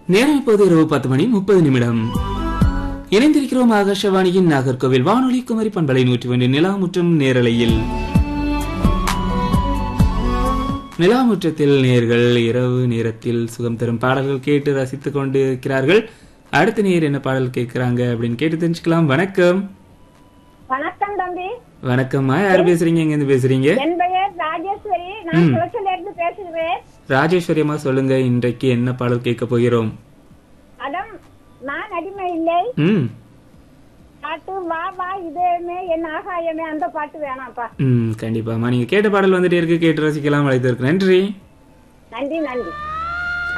நேரம் இப்போது இரவு பத்து மணி முப்பது நிமிடம் இணைந்திருக்கிறோம் ஆகாஷவாணியின் நாகர்கோவில் வானொலி குமரி பண்பலை நூற்றி ஒன்று நிலாமுற்றம் நேரலையில் நிலாமுற்றத்தில் நேர்கள் இரவு நேரத்தில் சுகம் தரும் பாடல்கள் கேட்டு ரசித்துக் கொண்டு இருக்கிறார்கள் அடுத்த நேர் என்ன பாடல் கேட்கிறாங்க அப்படின்னு கேட்டு தெரிஞ்சுக்கலாம் வணக்கம் வணக்கம் தம்பி வணக்கம்மா யார் பேசுறீங்க எங்க இருந்து பேசுறீங்க என் பெயர் ராஜேஸ்வரி நான் குளச்சல இருந்து பேசுகிறேன் ராஜேஸ்வரி அம்மா சொல்லுங்க இன்றைக்கு என்ன பாடல் கேட்க போகிறோம் அடம் நான் அடிமை இல்லை ம் பாட்டு வா வா இதேமே என் ஆகாயமே அந்த பாட்டு வேணாம்ப்பா ம் கண்டிப்பாம்மா நீங்க கேட்ட பாடல் வந்துட்டே இருக்கு கேட்டு ரசிக்கலாம் அழைத்திருக்கு நன்றி நன்றி நன்றி